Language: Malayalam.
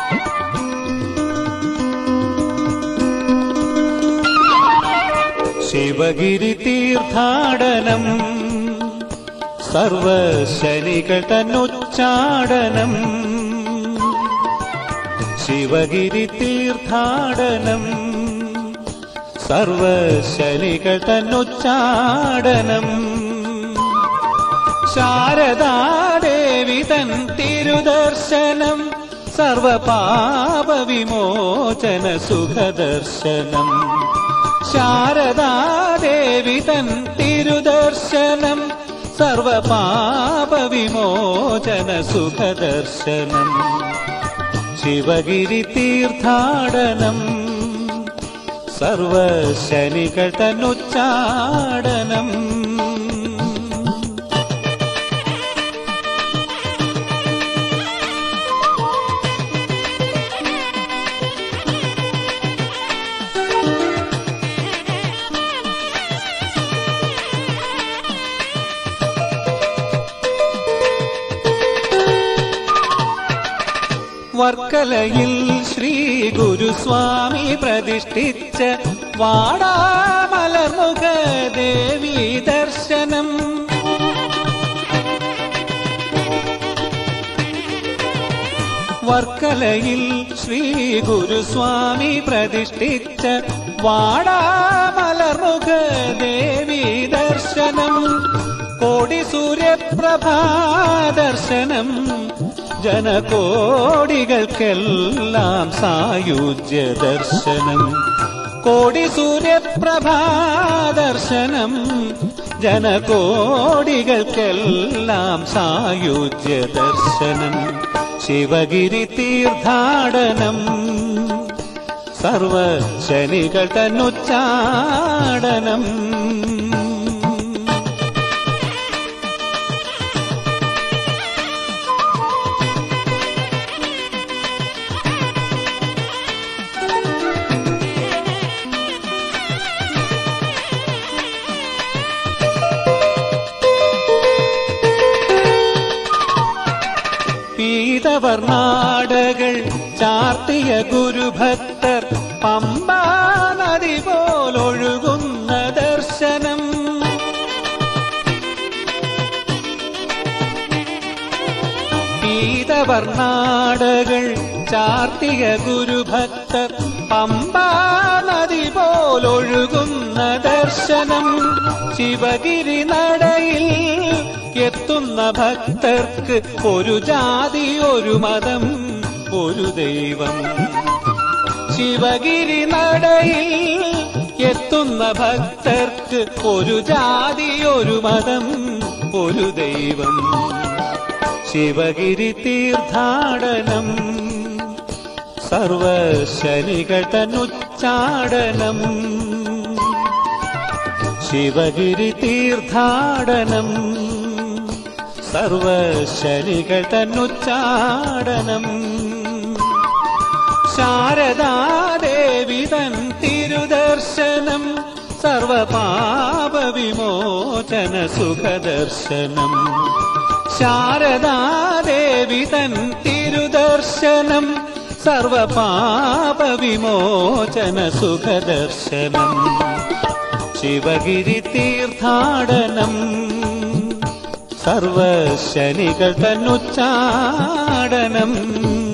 ശിവഗിരി തീർത്ഥാടനം സർവശനികൾ തന്നുച്ചാടനം ശിവഗിരി തീർത്ഥാടനം സർവശനികൾ തന്നുച്ചാടനം ശാരദാദേവി തൻ തിരുദർശനം സർവപാപവിമോചന സുഖദർശനം ശാരദാദേവി തൻ തിരുദർശനം സർവപാപവിമോചന സുഖദർശനം ശിവഗിരി തീർത്ഥാടനം സർവശനികൾ തന്നുച്ചാടനം വർക്കലയിൽ ശ്രീ ഗുരുസ്വാമി പ്രതിഷ്ഠിച്ച വാടാമലർമുഖ ദേവി ദർശനം വർക്കലയിൽ ശ്രീ ഗുരുസ്വാമി പ്രതിഷ്ഠിച്ച വാടാമലർമുഖ ദേവി ദർശനം കോടി സൂര്യപ്രഭാ ദർശനം ജനകോടികൾക്കെല്ലാം സായുജ്യ ദർശനം കോടി സൂര്യപ്രഭാ ദർശനം ജനകോടികൾക്കെല്ലാം സായുജ്യ ദർശനം ശിവഗിരി തീർത്ഥാടനം സർവശനികൾ തന്നുച്ചാടനം പീതവർണാടകൾ ചാർത്തിയ ഗുരുഭക്തർ പമ്പാ നദി പോലൊഴുകുന്ന ദർശനം പീതവർണാടകൾ ചാർത്തിയ ഗുരുഭക്തർ പമ്പാ നദി പോലൊഴുകുന്ന ദർശനം ശിവഗിരി നടയിൽ എത്തുന്ന ഭക്തർക്ക് ഒരു ജാതി ഒരു മതം ഒരു ദൈവം ശിവഗിരി നടയിൽ എത്തുന്ന ഭക്തർക്ക് ഒരു ജാതി ഒരു മതം ഒരു ദൈവം ശിവഗിരി തീർത്ഥാടനം സർവശനികൾ തന്നുച്ചാടനം ശിവഗിരി തീർത്ഥാടനം സർവശനികൾ തന്നുച്ചാടനം ശാരദാദേവി തൻ തിരുദർശനം സർവപാപവിമോചന സുഖദർശനം ശാരദാദേവി തൻ തിരുദർശനം സർവപാപവിമോചന സുഖദർശനം ശിവഗിരി തീർത്ഥാടനം സർവശനികൾ തന്നുച്ചാടനം